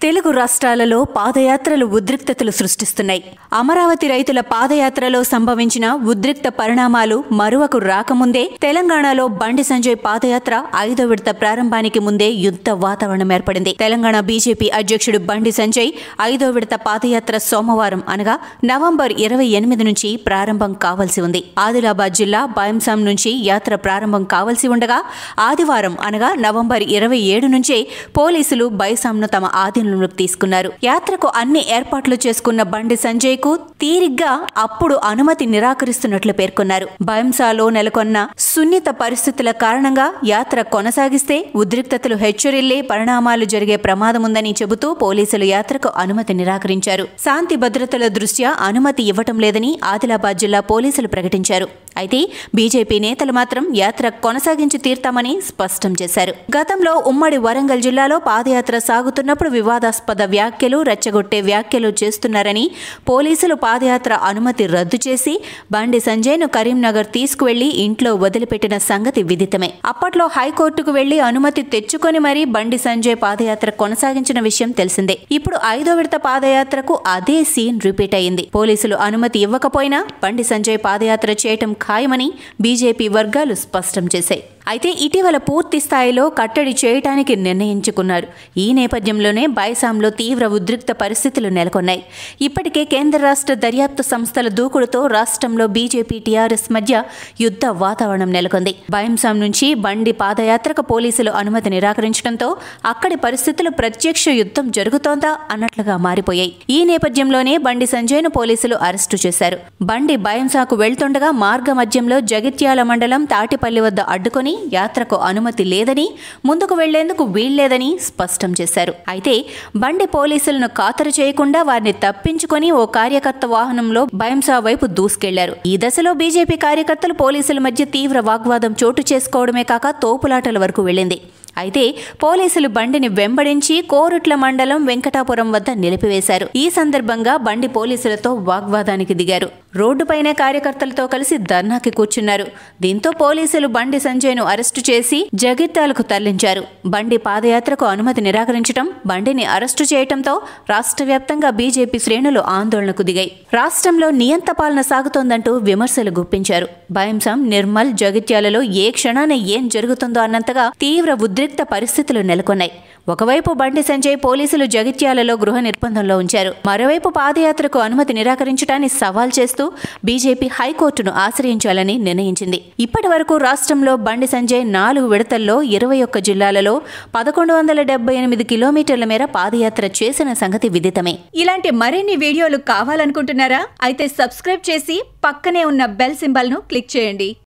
తెలుగు రాష్ట్రాలలో పాదయాత్రలు ఉద్రిక్తతలు సృష్టిస్తున్నాయి అమరావతి రైతుల పాదయాత్రలో సంభవించిన ఉద్రిక్త పరిణామాలు మరువకు రాకముందే తెలంగాణలో బండి సంజయ్ పాదయాత్ర ఐదో విడత ప్రారంభానికి ముందే యుద్ధ వాతావరణం ఏర్పడింది తెలంగాణ బీజేపీ అధ్యక్షుడు బండి సంజయ్ ఐదో విడత పాదయాత్ర సోమవారం అనగా నవంబర్ ఇరవై ఎనిమిది నుంచి ప్రారంభం కావాల్సి ఉంది ఆదిలాబాద్ జిల్లా బాయంసాం నుంచి యాత్ర ప్రారంభం కావాల్సి ఉండగా ఆదివారం అనగా నవంబర్ ఇరవై ఏడు నుంచే పోలీసులు బైసాంను తమ ఆధీనంలోకి తీసుకున్నారు యాత్రకు అన్ని ఏర్పాట్లు చేసుకున్న బండి సంజయ్ కు తీరిగ్గా అప్పుడు అనుమతి నిరాకరిస్తున్నట్లు పేర్కొన్నారు బయంసాలో నెలకొన్న సున్నిత పరిస్థితుల కారణంగా యాత్ర కొనసాగిస్తే ఉద్రిక్తతలు హెచ్చరిల్లే పరిణామాలు జరిగే ప్రమాదముందని చెబుతూ పోలీసులు యాత్రకు అనుమతి నిరాకరించారు శాంతి భద్రతల దృష్ట్యా అనుమతి ఇవ్వటం లేదని ఆదిలాబాద్ జిల్లా పోలీసులు ప్రకటించారు అయితే బీజేపీ నేతలు మాత్రం యాత్ర కొనసాగించి తీర్తామని స్పష్టం చేశారు గతంలో ఉమ్మడి వరంగల్ జిల్లాలో పాదయాత్ర సాగుతున్నప్పుడు వివాదాస్పద వ్యాఖ్యలు రెచ్చగొట్టే వ్యాఖ్యలు చేస్తున్నారని పోలీసులు పాదయాత్ర అనుమతి రద్దు చేసి బండి సంజయ్ను కరీంనగర్ తీసుకువెళ్లి ఇంట్లో వదిలిపెట్టిన సంగతి విదితమే అప్పట్లో హైకోర్టుకు వెళ్లి అనుమతి తెచ్చుకొని మరీ బండి సంజయ్ పాదయాత్ర కొనసాగించిన విషయం తెలిసిందే ఇప్పుడు ఐదో విడత పాదయాత్రకు అదే సీన్ రిపీట్ అయింది పోలీసులు అనుమతి ఇవ్వకపోయినా బండి సంజయ్ పాదయాత్ర చేయటం ఖాయమని బీజేపీ వర్గాలు స్పష్టం చేశాయి అయితే ఇటీవల పూర్తి స్థాయిలో కట్టడి చేయటానికి నిర్ణయించుకున్నారు ఈ నేపథ్యంలోనే బైసాంలో తీవ్ర ఉద్రిక్త పరిస్థితులు నెలకొన్నాయి ఇప్పటికే కేంద్ర రాష్ట్ర దర్యాప్తు సంస్థల దూకుడుతో రాష్ట్రంలో బీజేపీ టీఆర్ఎస్ మధ్య యుద్ధ వాతావరణం నెలకొంది బైంసాం నుంచి బండి పాదయాత్రకు పోలీసులు అనుమతి నిరాకరించడంతో అక్కడి పరిస్థితులు ప్రత్యక్ష యుద్ధం జరుగుతోందా అన్నట్లుగా మారిపోయాయి ఈ నేపథ్యంలోనే బండి సంజయ్ను పోలీసులు అరెస్టు చేశారు బండి బయంసాకు వెళ్తుండగా మార్గ మధ్యంలో జగిత్యాల మండలం తాటిపల్లి వద్ద అడ్డుకొని యాత్రకు అనుమతి లేదని ముందుకు వెళ్లేందుకు వీల్లేదని స్పష్టం చేశారు అయితే బండి పోలీసులను ఖాతరు చేయకుండా వారిని తప్పించుకొని ఓ కార్యకర్త వాహనంలో బయంసా వైపు దూసుకెళ్లారు ఈ దశలో బీజేపీ కార్యకర్తలు పోలీసుల మధ్య తీవ్ర వాగ్వాదం చోటు చేసుకోవడమే కాక తోపులాటల వరకు వెళ్ళింది అయితే పోలీసులు బండిని వెంబడించి కోరుట్ల మండలం వెంకటాపురం వద్ద నిలిపివేశారు ఈ సందర్భంగా బండి పోలీసులతో వాగ్వాదానికి దిగారు రోడ్డుపైనే కార్యకర్తలతో కలిసి ధర్నాకి కూర్చున్నారు దీంతో పోలీసులు బండి సంజయ్ను అరెస్టు చేసి జగిత్యాలకు తరలించారు బండి పాదయాత్రకు అనుమతి నిరాకరించడం బండిని అరెస్టు చేయడంతో రాష్ట్ర వ్యాప్తంగా బీజేపీ శ్రేణులు ఆందోళనకు దిగాయి రాష్ట్రంలో నియంత పాలన సాగుతోందంటూ విమర్శలు గుప్పించారు భయంసం నిర్మల్ జగిత్యాలలో ఏ క్షణాన ఏం జరుగుతుందో అన్నంతగా తీవ్ర ఉద్రిక్త పరిస్థితులు నెలకొన్నాయి ఒకవైపు బండి సంజయ్ పోలీసులు జగిత్యాలలో గృహ నిర్బంధంలో ఉంచారు మరోవైపు పాదయాత్రకు అనుమతి నిరాకరించడాన్ని సవాల్ చేస్తూ బీజేపీ హైకోర్టును ఆశ్రయించాలని నిర్ణయించింది ఇప్పటి వరకు రాష్ట్రంలో బండి సంజయ్ నాలుగు విడతల్లో ఇరవై ఒక్క జిల్లాలలో పదకొండు వందల డెబ్బై ఎనిమిది కిలోమీటర్ల మేర పాదయాత్ర చేసిన సంగతి విదితమే ఇలాంటి మరిన్ని వీడియోలు కావాలనుకుంటున్నారా అయితే సబ్స్క్రైబ్ చేసి పక్కనే ఉన్న బెల్ సింబల్ను క్లిక్ చేయండి